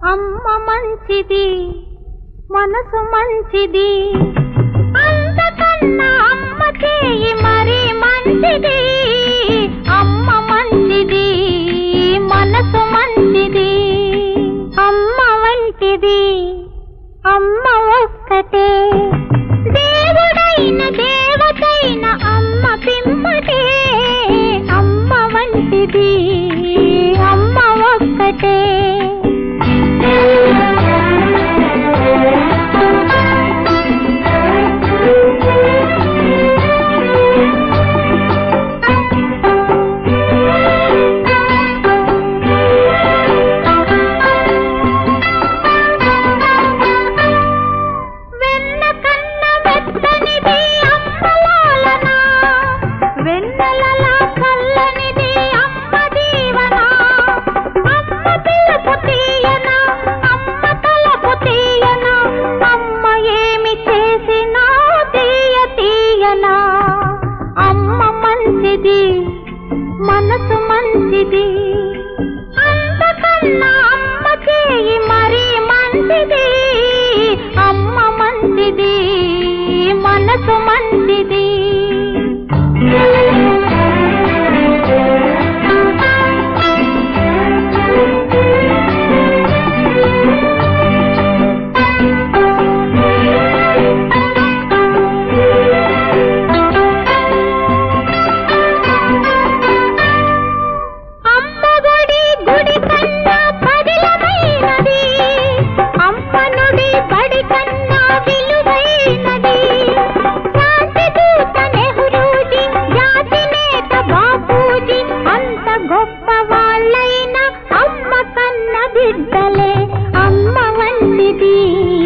అమ్మ మంచిది మనసు మంచిది అంతకన్నా అమ్మ చేయి మరి మంచిది అమ్మ మంచిది మనసు మంచిది అమ్మ వంటిది అమ్మ ఒక్కటే దేవుడైన దేవతైన అమ్మ పిమ్మటే అమ్మ వంటిది అమ్మ ఒక్కటే వెన్న కన్న వెచ్చనిది అమ్మలాలన వెన్నెలలా చల్లనిది అమ్మ దీవన అమ్మ పిలుపు తీయన అమ్మ తలపు తీయన అమ్మ ఏమి చేసినా తీయ తీయన అమ్మ మంచిది మనసు మంచిది అంతకన్నా అమ్మ చేయి మరి మంచిది అమ్మ మంచిది మనసు మంచిది అమ్మ గుడి గుడి కన్నా పదిలమైనది అమ్మ నుడి బడి కన్నా విలువైనది శాంతి దూత నెహ్రూజీ జాతి నేత బాపూజీ అంత గొప్ప వాళ్ళైన అమ్మ కన్న బిడ్డలే అమ్మ వంటిది